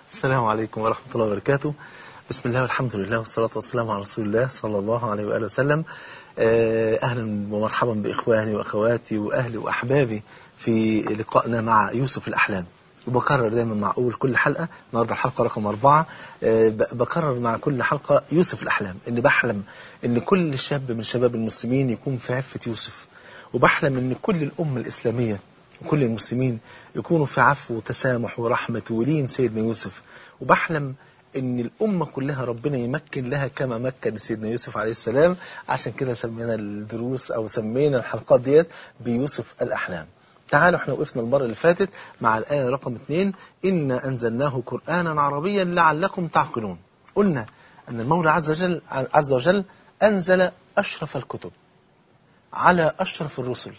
السلام عليكم ورحمة الله وبركاته بسم الله والحمد لله والصلاة والسلام على رسول الله صلى الله عليه وآله وسلم آه، أهلا ومرحبا بإخواني وأخواتي وأهلي وأحبابي في لقائنا مع يوسف الأحلام وبكرر دايما مع أول كل حلقة النهارده الحلقة رقم أربعة آه، ب- بكرر مع كل حلقة يوسف الأحلام إني بحلم إن كل شاب من شباب المسلمين يكون في عفة يوسف وبحلم إن كل الأمة الإسلامية وكل المسلمين يكونوا في عفو وتسامح ورحمة ولين سيدنا يوسف وبحلم ان الامه كلها ربنا يمكن لها كما مكن سيدنا يوسف عليه السلام عشان كده سمينا الدروس او سمينا الحلقات ديت بيوسف الاحلام تعالوا احنا وقفنا المره اللي فاتت مع الايه رقم اثنين انا انزلناه قرانا عربيا لعلكم تعقلون قلنا ان المولى عز وجل عز وجل انزل اشرف الكتب على اشرف الرسل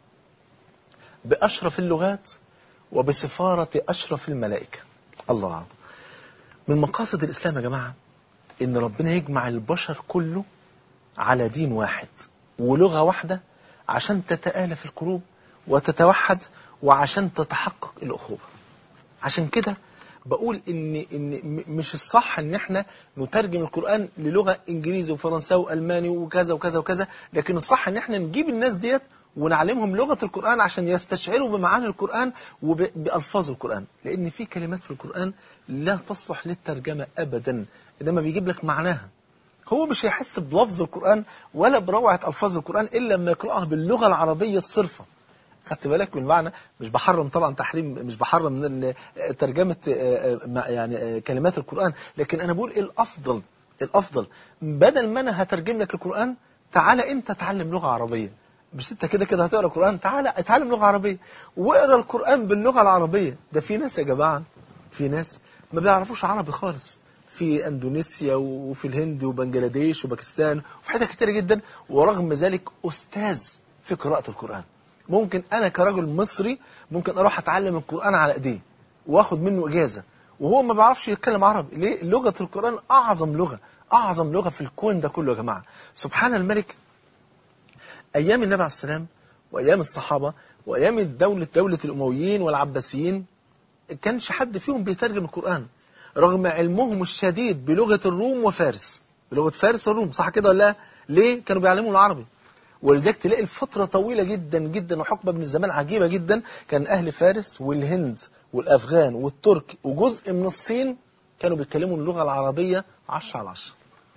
بأشرف اللغات وبسفارة أشرف الملائكة الله من مقاصد الإسلام يا جماعة إن ربنا يجمع البشر كله على دين واحد ولغة واحدة عشان تتآلف القلوب وتتوحد وعشان تتحقق الأخوة عشان كده بقول ان ان م- مش الصح ان احنا نترجم القران للغه انجليزي وفرنساوي والماني وكذا وكذا وكذا لكن الصح ان احنا نجيب الناس ديت ونعلمهم لغه القران عشان يستشعروا بمعاني القران وبالفاظ القران لان في كلمات في القران لا تصلح للترجمه ابدا انما بيجيب لك معناها هو مش هيحس بلفظ القرآن ولا بروعة ألفاظ القرآن إلا لما يقرأها باللغة العربية الصرفة خدت بالك من معنى مش بحرم طبعا تحريم مش بحرم من ال- ترجمة آه، آه، مع- يعني آه، كلمات القرآن لكن أنا بقول الأفضل الأفضل بدل ما أنا هترجم لك القرآن تعالى أنت تعلم لغة عربية مش انت كده كده هتقرا القرآن تعالى اتعلم لغة عربية واقرا القرآن باللغة العربية ده في ناس يا جماعة في ناس ما بيعرفوش عربي خالص في اندونيسيا وفي الهند وبنجلاديش وباكستان وفي حتت كتير جدا ورغم ذلك استاذ في قراءة القرآن ممكن انا كرجل مصري ممكن اروح اتعلم القرآن على ايديه واخد منه اجازة وهو ما بيعرفش يتكلم عربي ليه لغة القرآن اعظم لغة اعظم لغة في الكون ده كله يا جماعة سبحان الملك ايام النبي عليه السلام وايام الصحابة وايام الدولة دولة الامويين والعباسيين كانش حد فيهم بيترجم القرآن رغم علمهم الشديد بلغة الروم وفارس بلغة فارس والروم صح كده ولا لا؟ ليه كانوا بيعلموا العربي ولذلك تلاقي الفترة طويلة جدا جدا وحقبة من الزمان عجيبة جدا كان أهل فارس والهند والأفغان والترك وجزء من الصين كانوا بيتكلموا اللغة العربية 10 على 10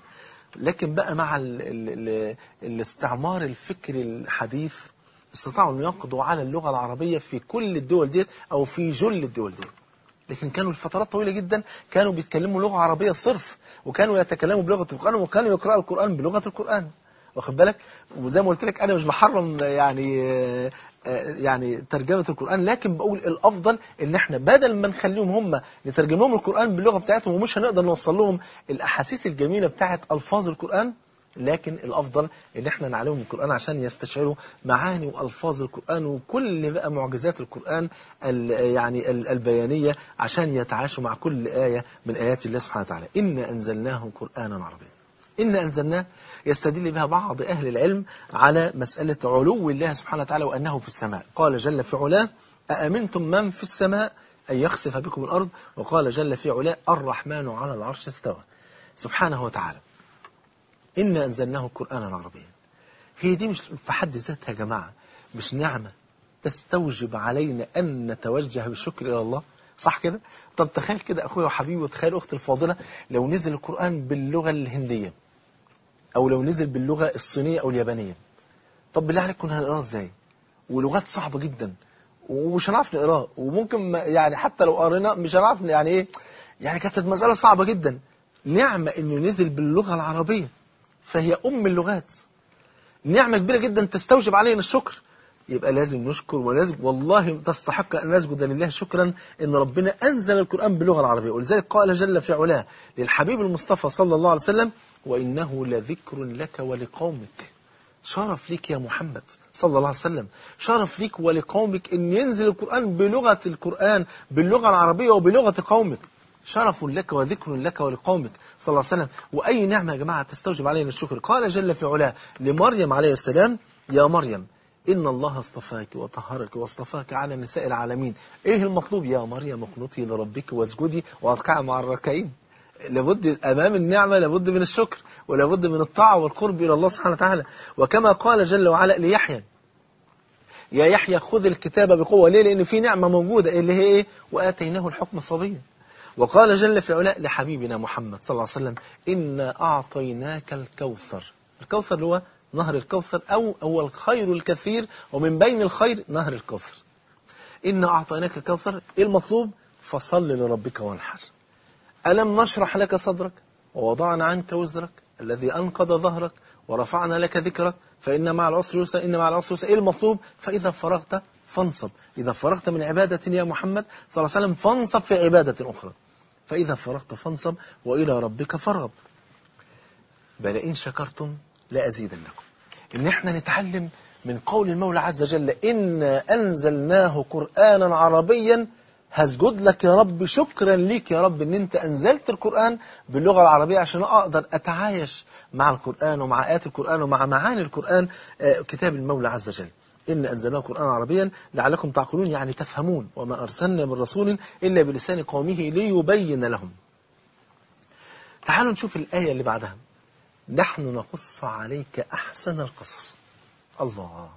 لكن بقى مع ال ال ال الاستعمار الفكري الحديث استطاعوا أن يقضوا على اللغة العربية في كل الدول ديت أو في جل الدول ديت لكن كانوا لفترات طويلة جدا كانوا بيتكلموا لغة عربية صرف وكانوا يتكلموا بلغة القرآن وكانوا يقرأوا القرآن بلغة القرآن واخد بالك وزي ما قلت لك أنا مش بحرم يعني آه، آه، يعني ترجمة القرآن لكن بقول الأفضل إن إحنا بدل ما نخليهم هم نترجم لهم القرآن باللغة بتاعتهم ومش هنقدر نوصل لهم الأحاسيس الجميلة بتاعت ألفاظ القرآن لكن الافضل ان احنا نعلمهم القران عشان يستشعروا معاني والفاظ القران وكل بقى معجزات القران ال- يعني ال- البيانيه عشان يتعاشوا مع كل ايه من ايات الله سبحانه وتعالى انا انزلناه قرانا عربيا إن أنزلناه يستدل بها بعض أهل العلم على مسألة علو الله سبحانه وتعالى وأنه في السماء قال جل في علاه أأمنتم من في السماء أن يخسف بكم الأرض وقال جل في علاه الرحمن على العرش استوى سبحانه وتعالى إنا أنزلناه قرآنا عربيا هي دي مش في حد ذاتها يا جماعة مش نعمة تستوجب علينا أن نتوجه بالشكر إلى الله صح كده؟ طب تخيل كده أخويا وحبيبي وتخيل أختي الفاضلة لو نزل القرآن باللغة الهندية أو لو نزل باللغة الصينية أو اليابانية طب بالله عليك كنا هنقراه إزاي؟ ولغات صعبة جدا ومش هنعرف نقراه وممكن ما- يعني حتى لو قرينا مش هنعرف يعني إيه يعني كانت مسألة صعبة جدا نعمة إنه نزل باللغة العربية فهي أم اللغات نعمة كبيرة جدا تستوجب علينا الشكر يبقى لازم نشكر ولازم والله تستحق أن نسجد لله شكرا أن ربنا أنزل القرآن باللغة العربية ولذلك قال جل في علاه للحبيب المصطفى صلى الله عليه وسلم وإنه لذكر لك ولقومك شرف ليك يا محمد صلى الله عليه وسلم شرف ليك ولقومك أن ينزل القرآن بلغة القرآن باللغة العربية وبلغة قومك شرف لك وذكر لك ولقومك صلى الله عليه وسلم وأي نعمة يا جماعة تستوجب علينا الشكر قال جل في علاه لمريم عليه السلام يا مريم إن الله اصطفاك وطهرك واصطفاك على نساء العالمين إيه المطلوب يا مريم اقنتي لربك واسجدي واركعي مع الراكعين لابد أمام النعمة لابد من الشكر ولابد من الطاعة والقرب إلى الله سبحانه وتعالى وكما قال جل وعلا ليحيى يا يحيى خذ الكتاب بقوة ليه لأن في نعمة موجودة اللي هي إيه وآتيناه الحكم الصبي وقال جل في علاء لحبيبنا محمد صلى الله عليه وسلم إنا أعطيناك الكوثر الكوثر اللي هو نهر الكوثر أو هو الخير الكثير ومن بين الخير نهر الكوثر إنا أعطيناك الكوثر إيه المطلوب فصل لربك وانحر ألم نشرح لك صدرك ووضعنا عنك وزرك الذي أنقض ظهرك ورفعنا لك ذكرك فإن مع العسر يسرا إن مع العسر يسرا إيه المطلوب فإذا فرغت فانصب إذا فرغت من عبادة يا محمد صلى الله عليه وسلم فانصب في عبادة أخرى فإذا فرغت فانصب وإلى ربك فارغب بل إن شكرتم لأزيدنكم إن إحنا نتعلم من قول المولى عز وجل إنا أنزلناه قرآنا عربيا هسجد لك يا رب شكرا ليك يا رب ان انت انزلت القرآن باللغة العربية عشان اقدر اتعايش مع القرآن ومع آيات القرآن ومع معاني القرآن آه، كتاب المولى عز وجل إن أنزلناه قرآنا عربيا لعلكم تعقلون يعني تفهمون وما أرسلنا من رسول إلا بلسان قومه ليبين لهم تعالوا نشوف الآية اللي بعدها نحن نقص عليك أحسن القصص الله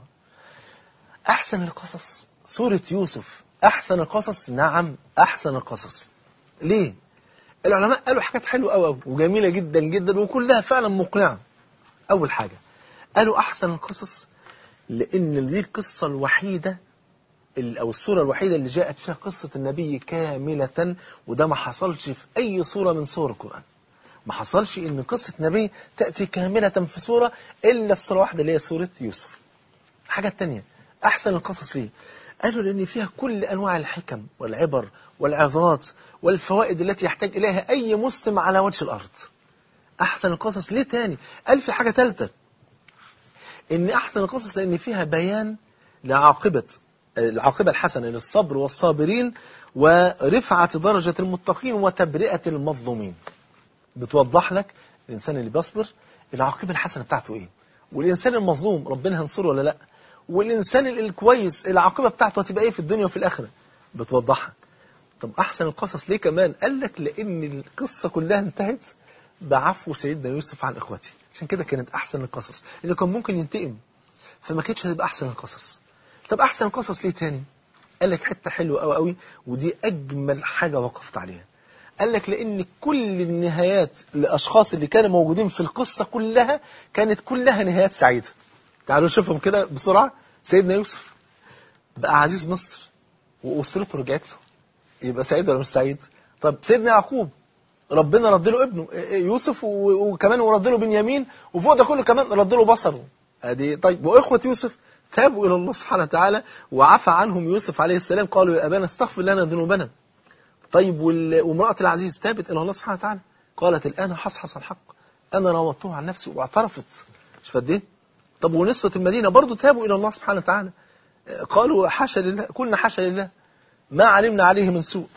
أحسن القصص سورة يوسف أحسن القصص نعم أحسن القصص ليه؟ العلماء قالوا حاجات حلوة أوي أوي وجميلة جدا جدا وكلها فعلا مقنعة أول حاجة قالوا أحسن القصص لأن دي القصة الوحيدة ال- أو الصورة الوحيدة اللي جاءت فيها قصة النبي كاملة وده ما حصلش في أي صورة من صور القرآن ما حصلش إن قصة نبي تأتي كاملة في صورة إلا في صورة واحدة اللي هي سورة يوسف حاجة تانية أحسن القصص ليه قالوا لأن فيها كل أنواع الحكم والعبر والعظات والفوائد التي يحتاج إليها أي مسلم على وجه الأرض أحسن القصص ليه تاني قال في حاجة تالتة إن أحسن القصص لأن فيها بيان لعاقبة العاقبة الحسنة للصبر والصابرين ورفعة درجة المتقين وتبرئة المظلومين بتوضح لك الإنسان اللي بيصبر العاقبة الحسنة بتاعته إيه والإنسان المظلوم ربنا هينصره ولا لأ والإنسان ال- الكويس العاقبة بتاعته هتبقى إيه في الدنيا وفي الآخرة بتوضحها طب أحسن القصص ليه كمان قال لك لأن القصة كلها انتهت بعفو سيدنا يوسف عن إخوته عشان كده كانت أحسن القصص اللي كان ممكن ينتقم فما كانتش هتبقى أحسن القصص طب أحسن القصص ليه تاني قال لك حتة حلوة قوي قوي ودي أجمل حاجة وقفت عليها قال لك لأن كل النهايات للأشخاص اللي كانوا موجودين في القصة كلها كانت كلها نهايات سعيدة تعالوا نشوفهم كده بسرعة سيدنا يوسف بقى عزيز مصر وأسرته رجعت له يبقى سعيد ولا مش سعيد طب سيدنا يعقوب ربنا رد له ابنه يوسف و- وكمان ورد له بنيامين وفوق ده كله كمان رد له بصره ادي طيب واخوه يوسف تابوا الى الله سبحانه وتعالى وعفى عنهم يوسف عليه السلام قالوا يا ابانا استغفر لنا ذنوبنا طيب وال- وامراه العزيز تابت الى الله سبحانه وتعالى قالت الان حصحص الحق انا راودته عن نفسي واعترفت مش قد ايه طب ونسوه المدينه برضو تابوا الى الله سبحانه وتعالى قالوا حاشا لله كنا حاشا لله ما علمنا عليه من سوء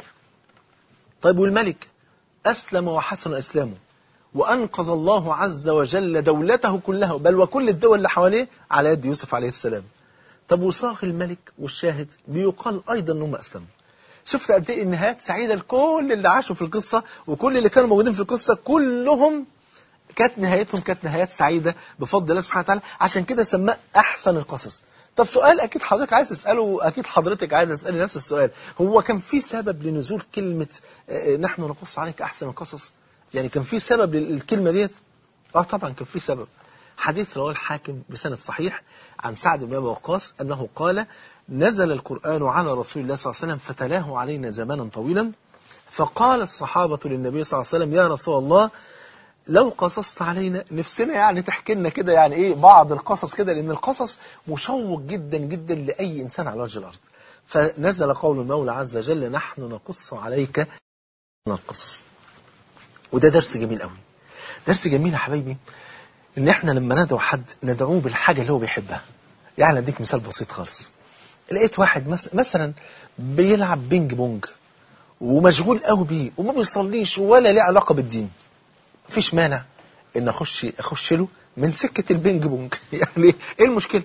طيب والملك أسلم وحسن إسلامه وأنقذ الله عز وجل دولته كلها بل وكل الدول اللي حواليه على يد يوسف عليه السلام طب وصاغ الملك والشاهد بيقال أيضا أنهم أسلموا شفت قد ايه النهايات سعيدة لكل اللي عاشوا في القصة وكل اللي كانوا موجودين في القصة كلهم كانت نهايتهم كانت نهايات سعيدة بفضل الله سبحانه وتعالى عشان كده سماه أحسن القصص طب سؤال أكيد حضرتك عايز تسأله أكيد حضرتك عايز تسألي نفس السؤال هو كان في سبب لنزول كلمة آه، نحن نقص عليك أحسن القصص يعني كان في سبب للكلمة ديت اه طبعا كان في سبب حديث رواه الحاكم بسند صحيح عن سعد بن ابي وقاص انه قال نزل القران على رسول الله صلى الله عليه وسلم فتلاه علينا زمانا طويلا فقال الصحابه للنبي صلى الله عليه وسلم يا رسول الله لو قصصت علينا نفسنا يعني تحكي لنا كده يعني ايه بعض القصص كده لان القصص مشوق جدا جدا لاي انسان على وجه الارض فنزل قول المولى عز وجل نحن نقص عليك من القصص وده درس جميل قوي درس جميل يا حبايبي ان احنا لما ندعو حد ندعوه بالحاجه اللي هو بيحبها يعني اديك مثال بسيط خالص لقيت واحد مس- مثلا بيلعب بينج بونج ومشغول قوي بيه وما بيصليش ولا ليه علاقه بالدين مفيش مانع ان اخش اخش له من سكه البينج بونج يعني ايه المشكله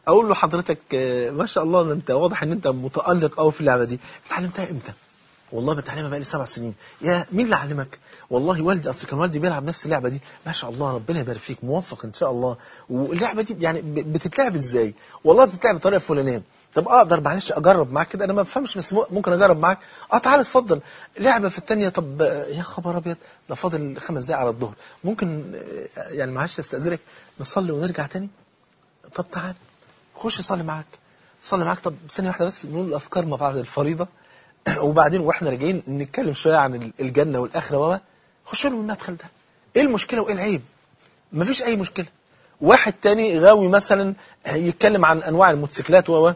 اقول له حضرتك آه، ما شاء الله انت واضح ان انت متالق قوي في اللعبه دي اتعلمتها امتى والله بتعلمها بقالي سبع سنين يا مين اللي علمك والله والدي اصل كان والدي بيلعب نفس اللعبه دي ما شاء الله ربنا يبارك فيك موفق ان شاء الله واللعبه دي يعني ب- بتتلعب ازاي والله بتتلعب بطريقه فلانيه طب اقدر معلش اجرب معاك كده انا ما بفهمش بس ممكن اجرب معاك اه تعالى اتفضل لعبه في الثانيه طب آه، يا خبر ابيض ده فاضل خمس دقايق على الظهر ممكن آه، يعني معلش استاذنك نصلي ونرجع تاني طب تعال خش صلي معاك صلي معاك طب ثانيه واحده بس نقول الاذكار ما بعد الفريضه وبعدين واحنا راجعين نتكلم شويه عن الجنه والاخره وما خش له من المدخل ده ايه المشكله وايه العيب مفيش اي مشكله واحد تاني غاوي مثلا يتكلم عن انواع الموتوسيكلات و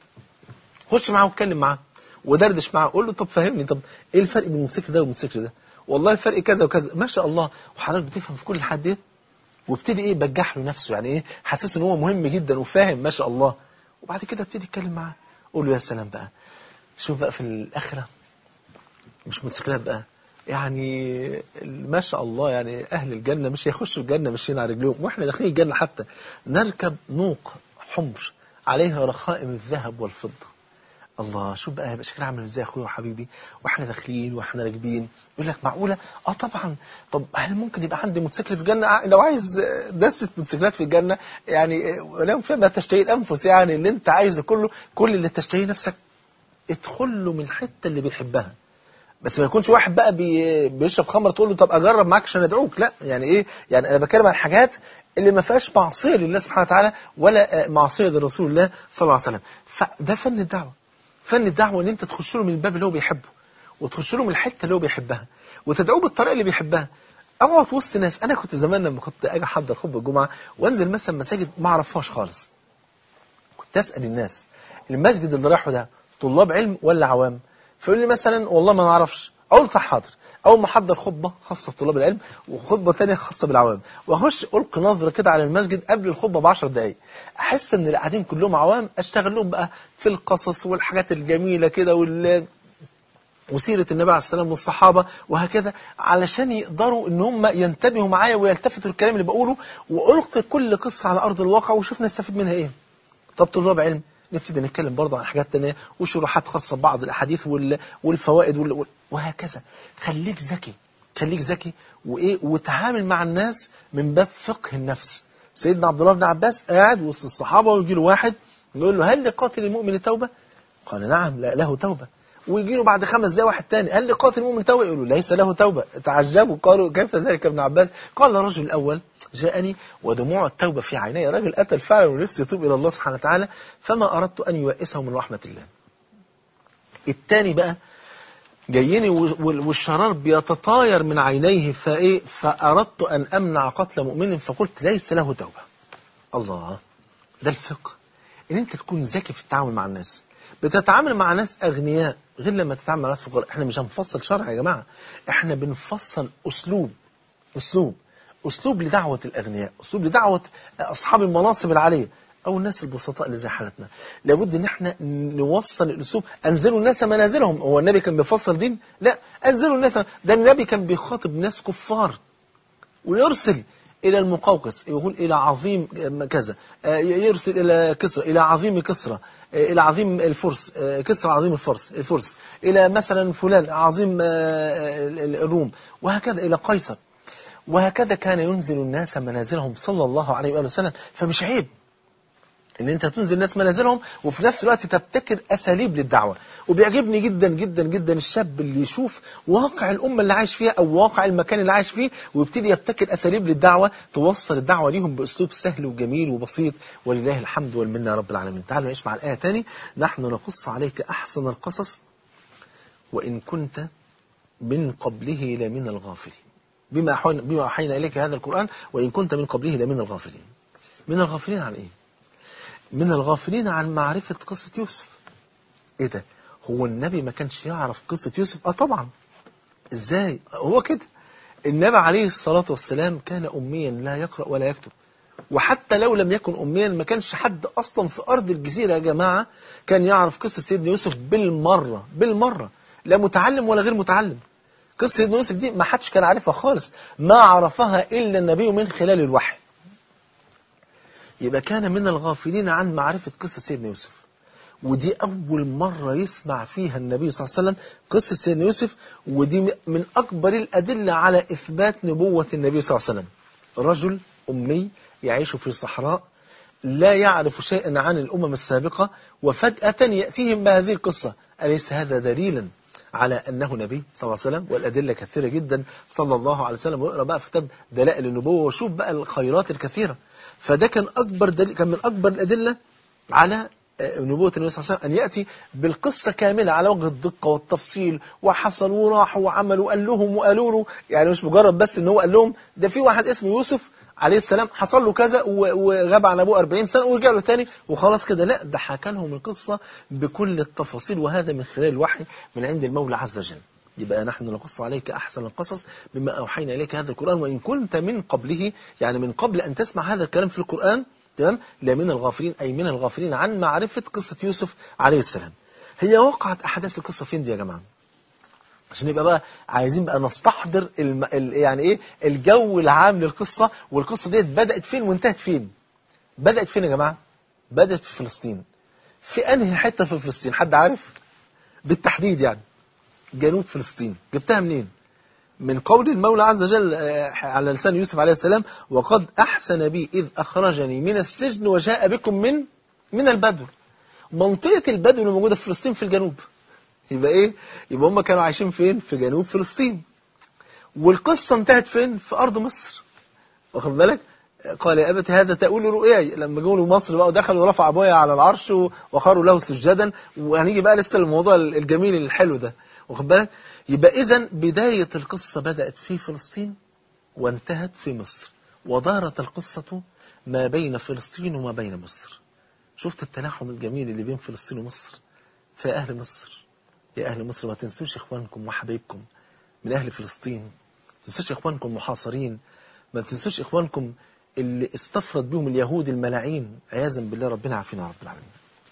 خش معاه واتكلم معاه ودردش معاه قول له طب فهمني طب ايه الفرق بين الموتوسيكل ده والموتوسيكل ده والله الفرق كذا وكذا ما شاء الله وحضرتك بتفهم في كل الحاجات ديت وابتدي ايه بجح له نفسه يعني ايه حاسس ان هو مهم جدا وفاهم ما شاء الله وبعد كده ابتدي اتكلم معاه قول له يا سلام بقى شوف بقى في الاخره مش موتوسيكلات بقى يعني ما شاء الله يعني اهل الجنه مش هيخشوا الجنه ماشيين على رجلهم واحنا داخلين الجنه حتى نركب نوق حمر عليها رخائم الذهب والفضه الله شوف بقى هيبقى شكلها عامل ازاي يا اخويا وحبيبي واحنا داخلين واحنا راكبين يقول لك معقوله اه طبعا طب هل ممكن يبقى عندي موتوسيكل في الجنه ع- لو عايز آه، دسه موتوسيكلات في الجنه يعني آه، لو فيها تشتهي الانفس يعني اللي انت عايزه كله كل اللي تشتهيه نفسك ادخل له من الحته اللي بيحبها بس ما يكونش واحد بقى بي بيشرب خمر تقول له طب اجرب معاك عشان ادعوك لا يعني ايه يعني انا بتكلم عن حاجات اللي ما فيهاش معصيه لله سبحانه وتعالى ولا آه، معصيه لرسول الله صلى الله عليه وسلم فده فن الدعوه فن الدعوه ان انت تخش له من الباب اللي هو بيحبه وتخش له من الحته اللي هو بيحبها وتدعوه بالطريقه اللي بيحبها اقعد وسط ناس انا كنت زمان لما كنت اجي احضر خطبه الجمعه وانزل مثلا مساجد ما اعرفهاش خالص كنت اسال الناس المسجد اللي رايحه ده طلاب علم ولا عوام فيقول لي مثلا والله ما نعرفش اقول له طيب حاضر اول ما احضر خطبه خاصه بطلاب العلم وخطبه ثانيه خاصه بالعوام واخش القي نظره كده على المسجد قبل الخطبه ب 10 دقائق احس ان اللي قاعدين كلهم عوام اشتغل لهم بقى في القصص والحاجات الجميله كده وال وسيرة النبي عليه السلام والصحابة وهكذا علشان يقدروا ان هم ينتبهوا معايا ويلتفتوا الكلام اللي بقوله وألقي كل قصة على أرض الواقع وشوف نستفيد منها ايه طب طلاب علم نبتدي نتكلم برضه عن حاجات تانية وشروحات خاصة ببعض الأحاديث وال- والفوائد وال- وال- وهكذا خليك ذكي خليك ذكي وإيه وتعامل مع الناس من باب فقه النفس سيدنا عبد الله بن عباس قاعد وسط الصحابة ويجي له واحد يقول له هل لقاتل المؤمن توبة؟ قال نعم لا له توبة ويجي له بعد خمس دقايق واحد تاني هل لقاتل المؤمن توبة؟ يقول له ليس له توبة تعجبوا قالوا كيف ذلك يا ابن عباس؟ قال الرجل الأول جاءني ودموع التوبة في عيني راجل قتل فعلا ونفسه يتوب إلى الله سبحانه وتعالى فما أردت أن يوئسه من رحمة الله التاني بقى جايني وال- والشرار بيتطاير من عينيه فايه فاردت ان امنع قتل مؤمن فقلت ليس له توبه. الله ده الفقه ان انت تكون ذكي في التعامل مع الناس. بتتعامل مع ناس اغنياء غير لما تتعامل مع ناس فقراء، احنا مش هنفصل شرع يا جماعه، احنا بنفصل اسلوب اسلوب اسلوب لدعوه الاغنياء، اسلوب لدعوه اصحاب المناصب العاليه او الناس البسطاء اللي زي حالتنا لابد ان احنا نوصل الاسلوب انزلوا الناس منازلهم هو النبي كان بيفصل دين لا انزلوا الناس ده النبي كان بيخاطب ناس كفار ويرسل إلى المقوقس يقول إلى عظيم كذا آه، يرسل إلى كسرى إلى عظيم كسرى آه، إلى عظيم الفرس آه، كسرى عظيم الفرس الفرس إلى مثلا فلان عظيم آه، ال- ال- الروم وهكذا إلى قيصر وهكذا كان ينزل الناس منازلهم صلى الله عليه وآله وسلم فمش عيب ان انت تنزل الناس منازلهم وفي نفس الوقت تبتكر اساليب للدعوه وبيعجبني جدا جدا جدا الشاب اللي يشوف واقع الامه اللي عايش فيها او واقع المكان اللي عايش فيه ويبتدي يبتكر اساليب للدعوه توصل الدعوه ليهم باسلوب سهل وجميل وبسيط ولله الحمد والمنه يا رب العالمين تعالوا نعيش مع الايه تاني نحن نقص عليك احسن القصص وان كنت من قبله لمن الغافلين بما أحوينا, بما أوحينا إليك هذا القرآن وإن كنت من قبله لمن الغافلين من الغافلين عن إيه؟ من الغافلين عن معرفة قصة يوسف إيه ده؟ هو النبي ما كانش يعرف قصة يوسف؟ آه طبعا إزاي؟ هو كده النبي عليه الصلاة والسلام كان أميا لا يقرأ ولا يكتب وحتى لو لم يكن أميا ما كانش حد أصلا في أرض الجزيرة يا جماعة كان يعرف قصة سيدنا يوسف بالمرة بالمرة لا متعلم ولا غير متعلم قصة سيدنا يوسف دي ما حدش كان عارفها خالص ما عرفها إلا النبي من خلال الوحي يبقى كان من الغافلين عن معرفة قصة سيدنا يوسف ودي أول مرة يسمع فيها النبي صلى الله عليه وسلم قصة سيدنا يوسف ودي من أكبر الأدلة على إثبات نبوة النبي صلى الله عليه وسلم رجل أمي يعيش في صحراء لا يعرف شيئا عن الأمم السابقة وفجأة يأتيهم بهذه القصة أليس هذا دليلا على أنه نبي صلى الله عليه وسلم والأدلة كثيرة جدا صلى الله عليه وسلم واقرأ بقى في كتاب دلائل النبوة وشوف بقى الخيرات الكثيرة فده كان أكبر دليل كان من أكبر الأدلة على نبوة النبي صلى الله عليه وسلم أن يأتي بالقصة كاملة على وجه الدقة والتفصيل وحصل وراح وعمل وقال لهم وقالوا له يعني مش مجرد بس ان هو قال لهم ده في واحد اسمه يوسف عليه السلام حصل له كذا وغاب عن ابوه 40 سنة ورجع له تاني وخلاص كده لا ده حكى لهم القصة بكل التفاصيل وهذا من خلال الوحي من عند المولى عز وجل يبقى نحن نقص عليك أحسن القصص بما أوحينا إليك هذا القرآن وإن كنت من قبله يعني من قبل أن تسمع هذا الكلام في القرآن تمام لا من الغافلين أي من الغافلين عن معرفة قصة يوسف عليه السلام هي وقعت أحداث القصة فين دي يا جماعة عشان يبقى بقى عايزين بقى نستحضر الم... ال... يعني ايه الجو العام للقصة والقصة ديت بدأت فين وانتهت فين بدأت فين يا جماعة بدأت في فلسطين في أنهي حتة في فلسطين حد عارف بالتحديد يعني جنوب فلسطين جبتها منين من قول المولى عز وجل على لسان يوسف عليه السلام وقد أحسن بي إذ أخرجني من السجن وجاء بكم من من البدو منطقة البدو اللي موجودة في فلسطين في الجنوب يبقى إيه يبقى هم كانوا عايشين فين في جنوب فلسطين والقصة انتهت فين في أرض مصر واخد بالك قال يا أبت هذا تأويل رؤياي لما جولوا مصر بقى ودخلوا ورفع أبويا على العرش وخروا له سجدا وهنيجي بقى لسه الموضوع الجميل الحلو ده واخد بالك يبقى إذا بداية القصة بدأت في فلسطين وانتهت في مصر ودارت القصة ما بين فلسطين وما بين مصر شفت التلاحم الجميل اللي بين فلسطين ومصر فيا أهل مصر يا أهل مصر ما تنسوش إخوانكم وحبايبكم من أهل فلسطين ما تنسوش إخوانكم المحاصرين ما تنسوش إخوانكم اللي استفرد بهم اليهود الملاعين عياذا بالله ربنا عافينا يا رب العالمين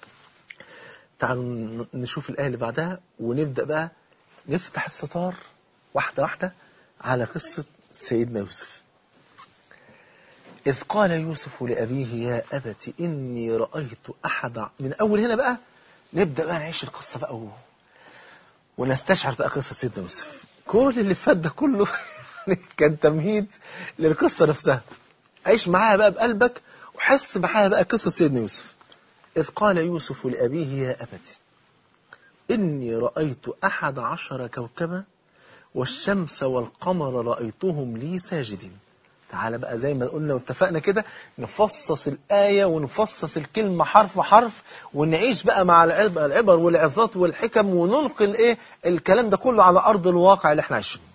تعالوا نشوف الآية اللي بعدها ونبدأ بقى نفتح الستار واحدة واحدة على قصة سيدنا يوسف إذ قال يوسف لأبيه يا أبت إني رأيت أحد من أول هنا بقى نبدأ بقى نعيش القصة بقى و... ونستشعر بقى قصة سيدنا يوسف كل اللي فات ده كله كان تمهيد للقصة نفسها عيش معاها بقى بقلبك وحس معاها بقى قصة سيدنا يوسف إذ قال يوسف لأبيه يا أبت إني رأيت أحد عشر كوكبا والشمس والقمر رأيتهم لي ساجدين تعالى بقى زي ما قلنا واتفقنا كده نفصص الآية ونفصص الكلمة حرف حرف ونعيش بقى مع العبر والعظات والحكم وننقل إيه الكلام ده كله على أرض الواقع اللي احنا عايشينه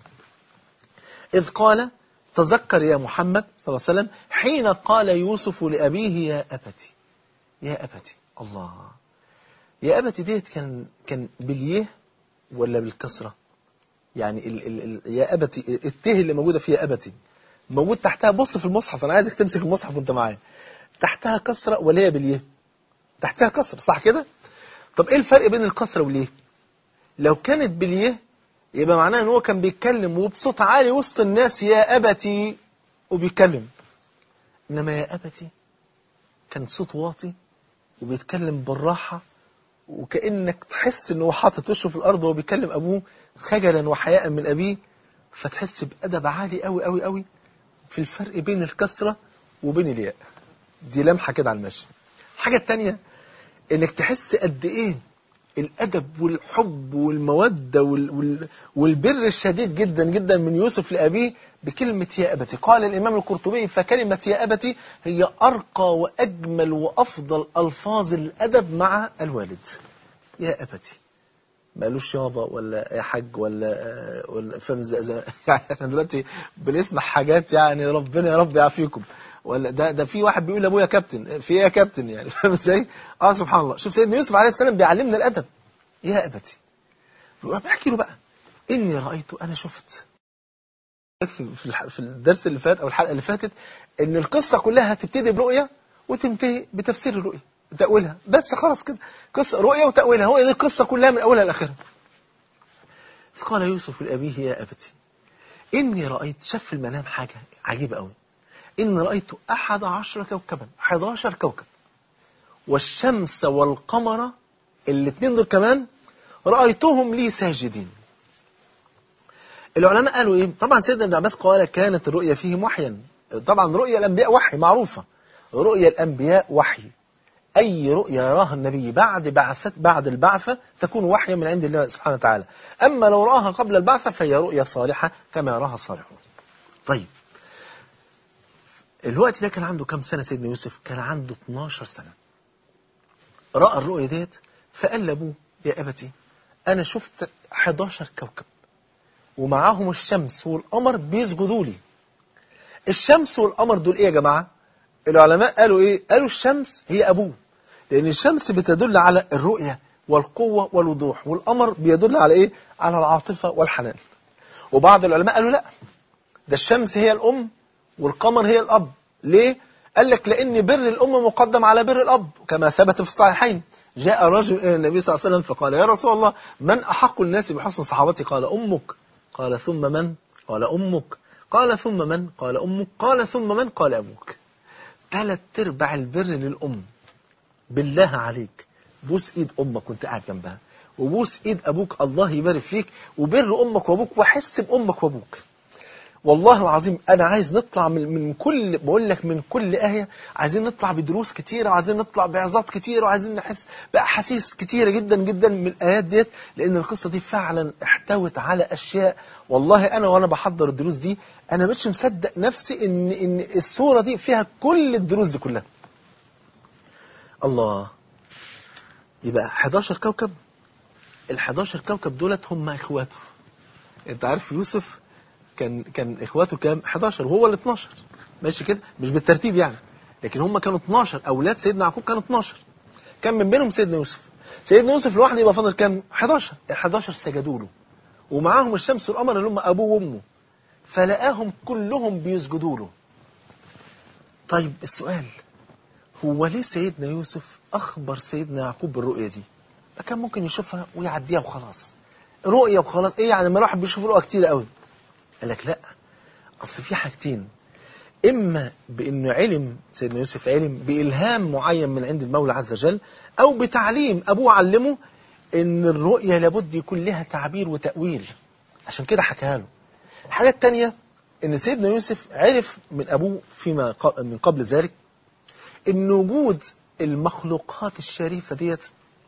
إذ قال تذكر يا محمد صلى الله عليه وسلم حين قال يوسف لأبيه يا أبتي يا أبتي الله يا أبتي ديت كان كان باليه ولا بالكسرة يعني ال ال ال يا أبتي الته اللي موجودة فيها أبتي موجود تحتها بص في المصحف أنا عايزك تمسك المصحف وانت معايا تحتها كسرة ولا هي باليه تحتها كسرة صح كده طب ايه الفرق بين الكسرة واليه لو كانت باليه يبقى معناه ان هو كان بيتكلم وبصوت عالي وسط الناس يا أبتي وبيتكلم إنما يا أبتي كان صوت واطي وبيتكلم بالراحة وكأنك تحس إنه حاطط وشه في الأرض وهو بيكلم أبوه خجلا وحياء من أبيه فتحس بأدب عالي قوي قوي قوي في الفرق بين الكسرة وبين الياء دي لمحة كده على المشي الحاجة التانية إنك تحس قد إيه الأدب والحب والمودة وال وال والبر الشديد جدا جدا من يوسف لأبيه بكلمة يا أبتي قال الإمام القرطبي فكلمة يا أبتي هي أرقى وأجمل وأفضل ألفاظ الأدب مع الوالد يا أبتي ما قالوش يابا ولا يا حاج ولا ولا فاهم ازاي يعني احنا دلوقتي بنسمع حاجات يعني ربنا يا رب يعافيكم ولا ده ده في واحد بيقول لابويا كابتن في ايه يا كابتن يعني فاهم ازاي اه سبحان الله شوف سيدنا يوسف عليه السلام بيعلمنا الادب يا ابتي بحكي له بقى اني رايت انا شفت في في الدرس اللي فات او الحلقه اللي فاتت ان القصه كلها هتبتدي برؤيه وتنتهي بتفسير الرؤيه تاويلها بس خلاص كده قصه رؤيه وتاويلها هو دي القصه كلها من اولها لاخرها فقال يوسف لابيه يا ابتي اني رايت شاف في المنام حاجه عجيبه قوي إن رأيت أحد عشر كوكبا 11 كوكب والشمس والقمر الاثنين دول كمان رأيتهم لي ساجدين العلماء قالوا ايه طبعا سيدنا ابن عباس قال كانت الرؤيا فيهم وحيا طبعا رؤيا الانبياء وحي معروفه رؤيا الانبياء وحي اي رؤيا يراها النبي بعد بعثة بعد البعثه تكون وحيا من عند الله سبحانه وتعالى اما لو راها قبل البعثه فهي رؤيا صالحه كما يراها الصالحون طيب الوقت ده كان عنده كم سنه سيدنا يوسف كان عنده 12 سنه راى الرؤيا ديت فقال لابوه يا ابتي انا شفت 11 كوكب ومعاهم الشمس والقمر بيسجدوا لي الشمس والقمر دول ايه يا جماعه العلماء قالوا ايه قالوا الشمس هي ابوه لان الشمس بتدل على الرؤيه والقوه والوضوح والقمر بيدل على ايه على العاطفه والحنان وبعض العلماء قالوا لا ده الشمس هي الام والقمر هي الاب ليه قال لك لان بر الام مقدم على بر الاب كما ثبت في الصحيحين جاء رجل الى النبي صلى الله عليه وسلم فقال يا رسول الله من احق الناس بحسن صحابتي قال امك قال ثم من قال امك قال ثم من قال امك قال ثم من قال ابوك ثلاث ارباع البر للام بالله عليك بوس ايد امك وانت قاعد جنبها وبوس ايد ابوك الله يبارك فيك وبر امك وابوك وحس بامك وابوك والله العظيم انا عايز نطلع من من كل بقول لك من كل ايه عايزين نطلع بدروس كتيره وعايزين نطلع بعظات كتيره وعايزين نحس باحاسيس كتيره جدا جدا من الايات ديت لان القصه دي فعلا احتوت على اشياء والله انا وانا بحضر الدروس دي انا مش مصدق نفسي ان ان السوره دي فيها كل الدروس دي كلها الله يبقى 11 كوكب ال 11 كوكب دولت هم اخواته انت عارف يوسف كان كان اخواته كام 11 وهو ال 12 ماشي كده مش بالترتيب يعني لكن هم كانوا 12 اولاد سيدنا يعقوب كانوا 12 كان من بينهم سيدنا يوسف سيدنا يوسف لوحده يبقى فاضل كام 11 ال 11 سجدوا له ومعاهم الشمس والقمر اللي هم ابوه وامه فلقاهم كلهم بيسجدوا له طيب السؤال هو ليه سيدنا يوسف اخبر سيدنا يعقوب بالرؤيه دي ما كان ممكن يشوفها ويعديها وخلاص رؤيه وخلاص ايه يعني ما الواحد بيشوف رؤى كتير قوي قال لك لا اصل في حاجتين اما بانه علم سيدنا يوسف علم بالهام معين من عند المولى عز وجل او بتعليم ابوه علمه ان الرؤيه لابد يكون لها تعبير وتاويل عشان كده حكاها له الحاجه الثانيه ان سيدنا يوسف عرف من ابوه فيما ق- من قبل ذلك ان وجود المخلوقات الشريفه ديت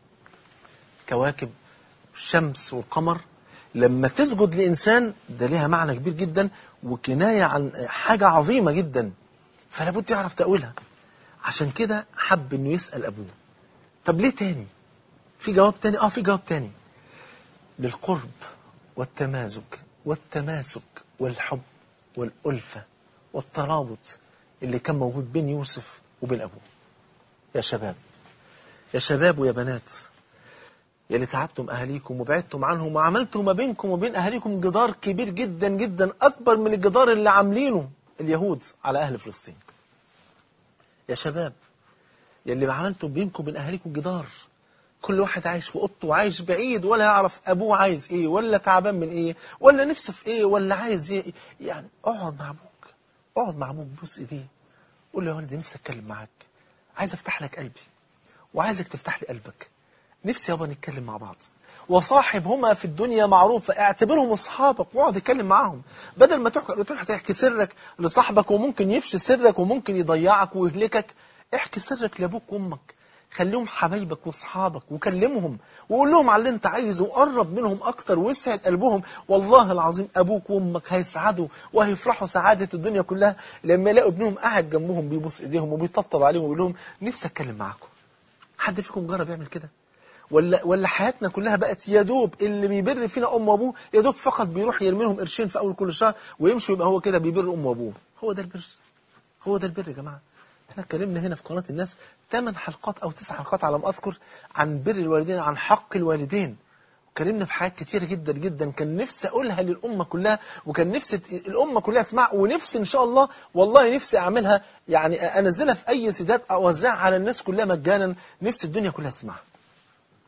كواكب الشمس والقمر لما تسجد لإنسان ده ليها معنى كبير جدا وكناية عن حاجة عظيمة جدا فلا بد يعرف تأويلها عشان كده حب انه يسأل أبوه طب ليه تاني في جواب تاني اه في جواب تاني للقرب والتمازج والتماسك والحب والألفة والترابط اللي كان موجود بين يوسف وبين أبوه يا شباب يا شباب ويا بنات يا اللي تعبتم أهاليكم وبعدتم عنهم وعملتم ما بينكم وبين أهاليكم جدار كبير جدا جدا أكبر من الجدار اللي عاملينه اليهود على أهل فلسطين يا شباب يا اللي عملتم بينكم وبين أهاليكم جدار كل واحد عايش في اوضته وعايش بعيد ولا يعرف ابوه عايز ايه ولا تعبان من ايه ولا نفسه في ايه ولا عايز ايه يعني اقعد مع ابوك اقعد مع ابوك بوس ايديه قول له يا ولدي نفسي اتكلم معاك عايز افتح لك قلبي وعايزك تفتح لي قلبك نفسي يابا نتكلم مع بعض وصاحبهما في الدنيا معروفة اعتبرهم اصحابك واقعد اتكلم معاهم بدل ما تروح تروح تحكي سرك لصاحبك وممكن يفشي سرك وممكن يضيعك ويهلكك احكي سرك لابوك وامك خليهم حبايبك واصحابك وكلمهم وقول لهم على اللي انت عايزه وقرب منهم اكتر واسعد قلبهم والله العظيم ابوك وامك هيسعدوا وهيفرحوا سعاده الدنيا كلها لما يلاقوا ابنهم قاعد جنبهم بيبوس ايديهم وبيطبطب عليهم ويقول لهم نفسي اتكلم معاكم حد فيكم جرب يعمل كده ولا ولا حياتنا كلها بقت يا دوب اللي بيبر فينا ام وابوه يا دوب فقط بيروح يرمي لهم قرشين في اول كل شهر ويمشي يبقى هو كده بيبر ام وابوه هو ده البر هو ده البر يا جماعه احنا اتكلمنا هنا في قناه الناس ثمان حلقات او تسع حلقات على ما اذكر عن بر الوالدين عن حق الوالدين اتكلمنا في حاجات كتيره جدا جدا كان نفسي اقولها للامه كلها وكان نفسي ت- الامه كلها تسمع ونفسي ان شاء الله والله نفسي اعملها يعني انزلها في اي سيدات اوزعها على الناس كلها مجانا نفسي الدنيا كلها تسمعها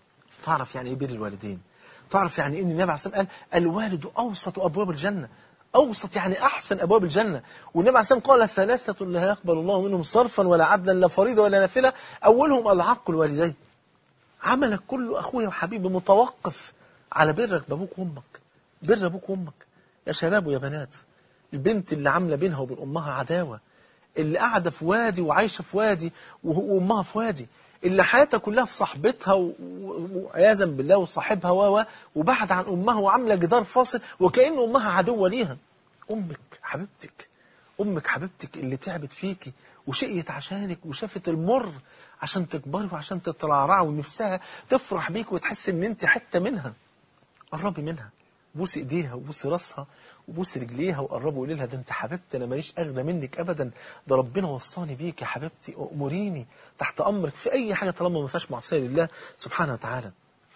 تعرف يعني ايه بر الوالدين تعرف يعني ايه ان النبي عليه الصلاه والسلام قال الوالد اوسط ابواب الجنه أوسط يعني أحسن أبواب الجنة والنبي عليه الصلاة والسلام قال ثلاثة لا يقبل الله منهم صرفا ولا عدلا لا فريضة ولا نافلة أولهم العق الوالدين عملك كله أخويا وحبيبي متوقف على برك بأبوك وأمك بر أبوك وأمك يا شباب ويا بنات البنت اللي عاملة بينها وبين أمها عداوة اللي قاعدة في وادي وعايشة في وادي وأمها في وادي اللي حياتها كلها في صاحبتها و- و- وعياذا بالله وصاحبها و و- وبعد عن أمها وعاملة جدار فاصل وكأن أمها عدوة ليها أمك حبيبتك أمك حبيبتك اللي تعبت فيكي وشقيت عشانك وشافت المر عشان تكبري وعشان تترعرعي ونفسها تفرح بيك وتحس ان انت حتة منها قربي منها بوسي ايديها وبوسي راسها وبوسي رجليها وقربي وقولي لها ده انت حبيبتي انا ماليش اغنى منك ابدا ده ربنا وصاني بيك يا حبيبتي اموريني تحت امرك في اي حاجه طالما ما فيهاش معصيه لله سبحانه وتعالى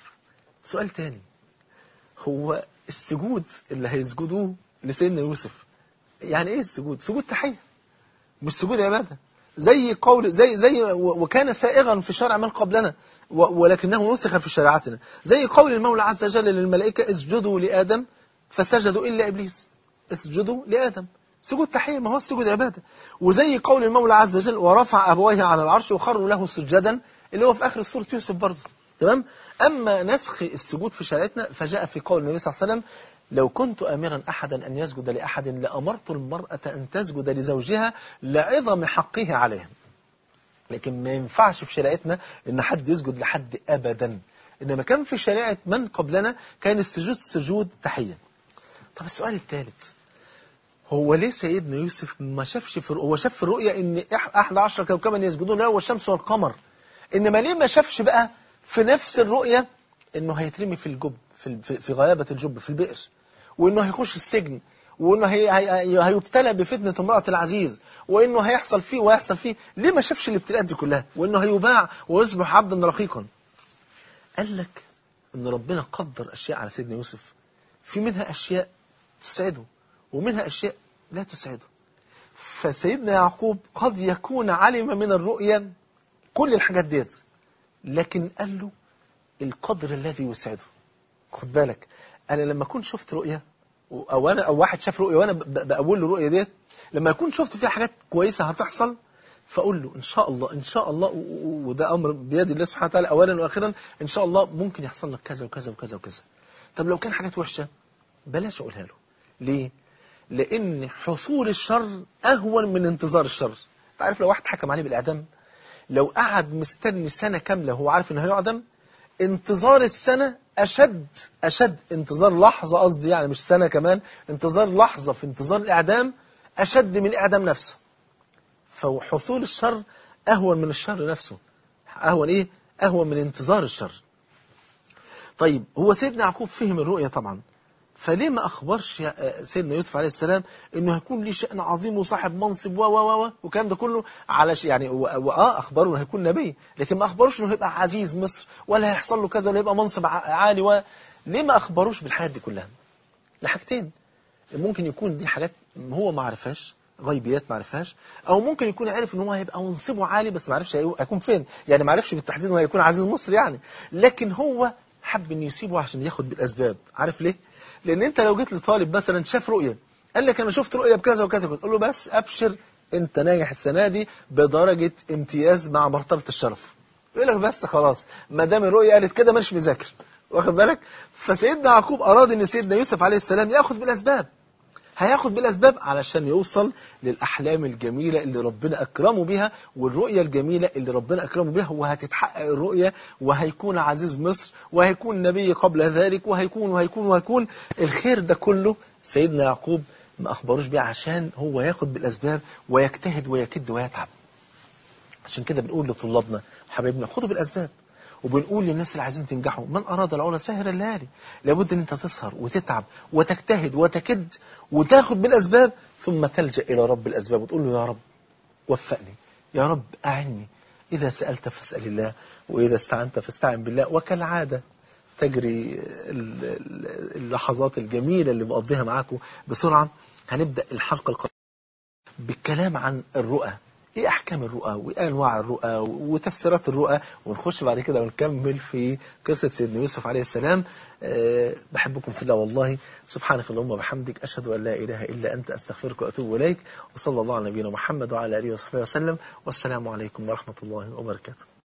سؤال تاني هو السجود اللي هيسجدوه لسيدنا يوسف يعني ايه السجود سجود تحيه مش سجود عباده زي قول زي زي و- وكان سائغا في شرع من قبلنا و- ولكنه نسخ في شريعتنا زي قول المولى عز وجل للملائكه اسجدوا لادم فسجدوا الا ابليس اسجدوا لادم سجود تحيه ما هو السجود عباده وزي قول المولى عز وجل ورفع ابويه على العرش وخروا له سجدا اللي هو في اخر سوره يوسف برضه تمام اما نسخ السجود في شريعتنا فجاء في قول النبي صلى الله عليه وسلم لو كنت امرا احدا ان يسجد لاحد لامرت المراه ان تسجد لزوجها لعظم حقه عليها لكن ما ينفعش في شريعتنا ان حد يسجد لحد ابدا انما كان في شريعه من قبلنا كان السجود سجود تحيه طب السؤال الثالث هو ليه سيدنا يوسف ما شافش في هو شاف في الرؤيا ان إح- احد عشر كوكبا يسجدون له والشمس والقمر انما ليه ما شافش بقى في نفس الرؤيا انه هيترمي في الجب في ال- في في غيابه الجب في البئر وانه هيخش السجن وانه هي هي هيبتلى بفتنه امراه العزيز وانه هيحصل فيه وهيحصل فيه ليه ما شافش الابتلاءات دي كلها وانه هيباع ويصبح عبدا رقيقا قال لك ان ربنا قدر اشياء على سيدنا يوسف في منها اشياء تسعده ومنها اشياء لا تسعده فسيدنا يعقوب قد يكون علم من الرؤيا كل الحاجات ديت لكن قال له القدر الذي يسعده خد بالك انا لما اكون شفت رؤيه او انا او واحد شاف رؤيه وانا ب- ب- بقول له الرؤيه ديت لما اكون شفت فيها حاجات كويسه هتحصل فاقول له ان شاء الله ان شاء الله و- و- وده امر بيد الله سبحانه وتعالى اولا واخيرا ان شاء الله ممكن يحصل لك كذا وكذا وكذا وكذا طب لو كان حاجات وحشه بلاش اقولها له ليه لان حصول الشر اهون من انتظار الشر انت عارف لو واحد حكم عليه بالاعدام لو قعد مستني سنه كامله وهو عارف انه هيعدم انتظار السنة أشد أشد انتظار لحظة قصدي يعني مش سنة كمان انتظار لحظة في انتظار الإعدام أشد من الإعدام نفسه فحصول الشر أهون من الشر نفسه أهون إيه؟ أهون من انتظار الشر طيب هو سيدنا يعقوب فهم الرؤية طبعا فليه ما أخبرش يا- سيدنا يوسف عليه السلام إنه هيكون ليه شأن عظيم وصاحب منصب و و و و والكلام ده كله على ش- يعني و- وآه أخبره إنه هيكون نبي لكن ما أخبروش إنه هيبقى عزيز مصر ولا هيحصل له كذا ولا هيبقى منصب ع- عالي و ليه ما أخبروش بالحاجات دي كلها؟ لحاجتين ممكن يكون دي حاجات هو ما عرفهاش غيبيات ما عرفهاش او ممكن يكون عارف ان هو هيبقى منصبه عالي بس ما عرفش هي- هيكون فين يعني ما عرفش بالتحديد انه هيكون عزيز مصر يعني لكن هو حب انه يسيبه عشان ياخد بالاسباب عارف ليه لان انت لو جيت لطالب مثلا شاف رؤيه قال لك انا شفت رؤيه بكذا وكذا كنت تقول له بس ابشر انت ناجح السنه دي بدرجه امتياز مع مرتبه الشرف يقول لك بس خلاص ما دام الرؤيه قالت كده مانيش مذاكر واخد بالك فسيدنا يعقوب اراد ان سيدنا يوسف عليه السلام ياخد بالاسباب هياخد بالاسباب علشان يوصل للاحلام الجميله اللي ربنا اكرمه بيها والرؤيه الجميله اللي ربنا اكرمه بيها وهتتحقق الرؤيه وهيكون عزيز مصر وهيكون نبي قبل ذلك وهيكون وهيكون وهيكون الخير ده كله سيدنا يعقوب ما اخبروش بيه عشان هو ياخد بالاسباب ويجتهد ويكد ويتعب عشان كده بنقول لطلابنا حبايبنا خدوا بالاسباب وبنقول للناس اللي عايزين تنجحوا من اراد العلا سهر الليالي لابد ان انت تسهر وتتعب وتجتهد وتكد وتاخد بالاسباب ثم تلجا الى رب الاسباب وتقول له يا رب وفقني يا رب اعني اذا سالت فاسال الله واذا استعنت فاستعن بالله وكالعاده تجري ال- ال- اللحظات الجميله اللي بقضيها معاكم بسرعه هنبدا الحلقه القادمه بالكلام عن الرؤى ايه احكام الرؤى وايه انواع الرؤى وتفسيرات الرؤى ونخش بعد كده ونكمل في قصه سيدنا يوسف عليه السلام أه بحبكم في الله والله سبحانك اللهم وبحمدك اشهد ان لا اله الا انت استغفرك واتوب اليك وصلى الله على نبينا محمد وعلى اله وصحبه وسلم والسلام عليكم ورحمه الله وبركاته